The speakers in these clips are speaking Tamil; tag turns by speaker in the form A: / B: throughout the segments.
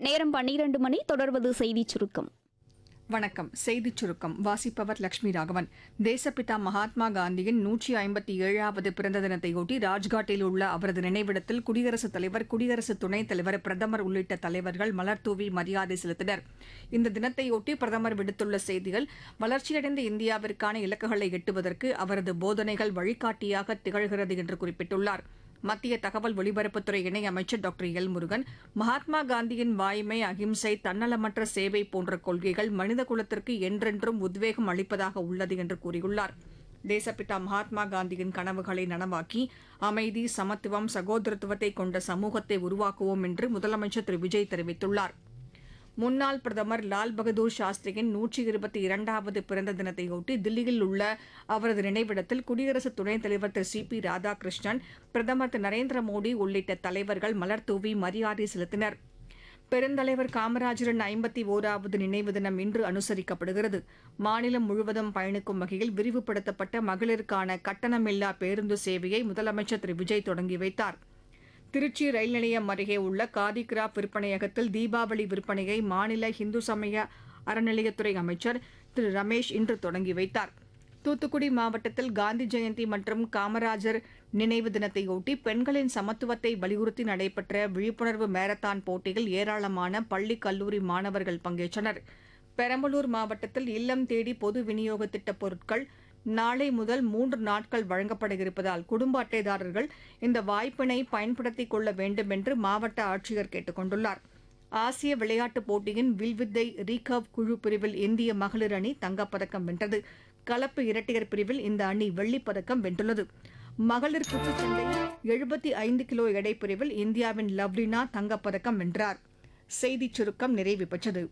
A: நேரம் பன்னிரண்டு மணி தொடர்வது செய்திச் சுருக்கம்
B: வணக்கம் செய்திச் சுருக்கம் வாசிப்பவர் லட்சுமி ராகவன் தேசப்பிதா மகாத்மா காந்தியின் நூற்றி ஐம்பத்தி ஏழாவது பிறந்த தினத்தையொட்டி ராஜ்காட்டில் உள்ள அவரது நினைவிடத்தில் குடியரசுத் தலைவர் குடியரசு துணைத் தலைவர் பிரதமர் உள்ளிட்ட தலைவர்கள் மலர்தூவி மரியாதை செலுத்தினர் இந்த தினத்தையொட்டி பிரதமர் விடுத்துள்ள செய்தியில் வளர்ச்சியடைந்த இந்தியாவிற்கான இலக்குகளை எட்டுவதற்கு அவரது போதனைகள் வழிகாட்டியாக திகழ்கிறது என்று குறிப்பிட்டுள்ளார் மத்திய தகவல் ஒலிபரப்புத்துறை இணையமைச்சர் டாக்டர் எல் முருகன் மகாத்மா காந்தியின் வாய்மை அகிம்சை தன்னலமற்ற சேவை போன்ற கொள்கைகள் மனித குலத்திற்கு என்றென்றும் உத்வேகம் அளிப்பதாக உள்ளது என்று கூறியுள்ளார் தேசப்பிதா மகாத்மா காந்தியின் கனவுகளை நனவாக்கி அமைதி சமத்துவம் சகோதரத்துவத்தை கொண்ட சமூகத்தை உருவாக்குவோம் என்று முதலமைச்சர் திரு விஜய் தெரிவித்துள்ளார் முன்னாள் பிரதமர் லால் பகதூர் சாஸ்திரியின் நூற்றி இருபத்தி இரண்டாவது பிறந்த தினத்தையொட்டி தில்லியில் உள்ள அவரது நினைவிடத்தில் குடியரசு துணைத் தலைவர் திரு சி பி ராதாகிருஷ்ணன் பிரதமர் திரு நரேந்திர மோடி உள்ளிட்ட தலைவர்கள் மலர்தூவி மரியாதை செலுத்தினர் பெருந்தலைவர் காமராஜரின் ஐம்பத்தி ஓராவது நினைவு தினம் இன்று அனுசரிக்கப்படுகிறது மாநிலம் முழுவதும் பயணிக்கும் வகையில் விரிவுபடுத்தப்பட்ட மகளிருக்கான கட்டணமில்லா பேருந்து சேவையை முதலமைச்சர் திரு விஜய் தொடங்கி வைத்தார் திருச்சி ரயில் நிலையம் அருகே உள்ள காதி கிராப் விற்பனையகத்தில் தீபாவளி விற்பனையை மாநில இந்து சமய அறநிலையத்துறை அமைச்சர் திரு ரமேஷ் இன்று தொடங்கி வைத்தார் தூத்துக்குடி மாவட்டத்தில் காந்தி ஜெயந்தி மற்றும் காமராஜர் நினைவு தினத்தையொட்டி பெண்களின் சமத்துவத்தை வலியுறுத்தி நடைபெற்ற விழிப்புணர்வு மாரத்தான் போட்டியில் ஏராளமான பள்ளி கல்லூரி மாணவர்கள் பங்கேற்றனர் பெரம்பலூர் மாவட்டத்தில் இல்லம் தேடி பொது விநியோக திட்ட பொருட்கள் நாளை முதல் மூன்று நாட்கள் வழங்கப்பட இருப்பதால் குடும்ப அட்டைதாரர்கள் இந்த வாய்ப்பினை பயன்படுத்திக் கொள்ள வேண்டும் என்று மாவட்ட ஆட்சியர் கேட்டுக் கொண்டுள்ளார் ஆசிய விளையாட்டுப் போட்டியின் வில்வித்தை ரீகர்வ் குழு பிரிவில் இந்திய மகளிர் அணி தங்கப்பதக்கம் வென்றது கலப்பு இரட்டையர் பிரிவில் இந்த அணி வெள்ளிப் பதக்கம் வென்றுள்ளது மகளிர் குத்துச்சண்டை எழுபத்தி ஐந்து கிலோ எடை பிரிவில் இந்தியாவின் லவ்லினா தங்கப்பதக்கம் வென்றார் செய்திச் சுருக்கம் நிறைவு பெற்றது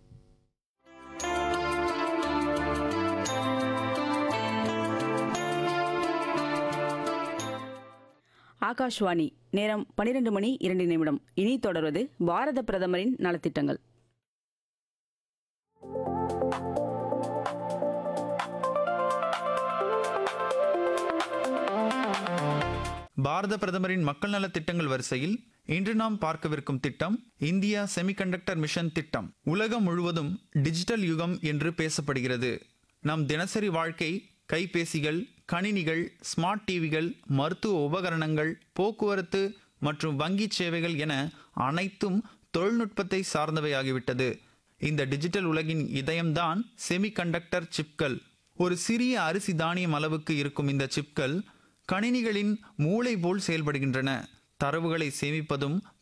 C: ஆகாஷ்வாணி நேரம் பனிரெண்டு மணி இரண்டு நிமிடம் இனி தொடர்வது பாரத பிரதமரின் நலத்திட்டங்கள்
D: பாரத பிரதமரின் மக்கள் நலத் திட்டங்கள் வரிசையில் இன்று நாம் பார்க்கவிருக்கும் திட்டம் இந்தியா செமிகண்டக்டர் மிஷன் திட்டம் உலகம் முழுவதும் டிஜிட்டல் யுகம் என்று பேசப்படுகிறது நம் தினசரி வாழ்க்கை கைபேசிகள் கணினிகள் ஸ்மார்ட் டிவிகள் மருத்துவ உபகரணங்கள் போக்குவரத்து மற்றும் வங்கி சேவைகள் என அனைத்தும் தொழில்நுட்பத்தை சார்ந்தவையாகிவிட்டது இந்த டிஜிட்டல் உலகின் இதயம்தான் செமிகண்டக்டர் சிப்கள் ஒரு சிறிய அரிசி தானியம் அளவுக்கு இருக்கும் இந்த சிப்கள் கணினிகளின் மூளை போல் செயல்படுகின்றன தரவுகளை சேமிப்பதும்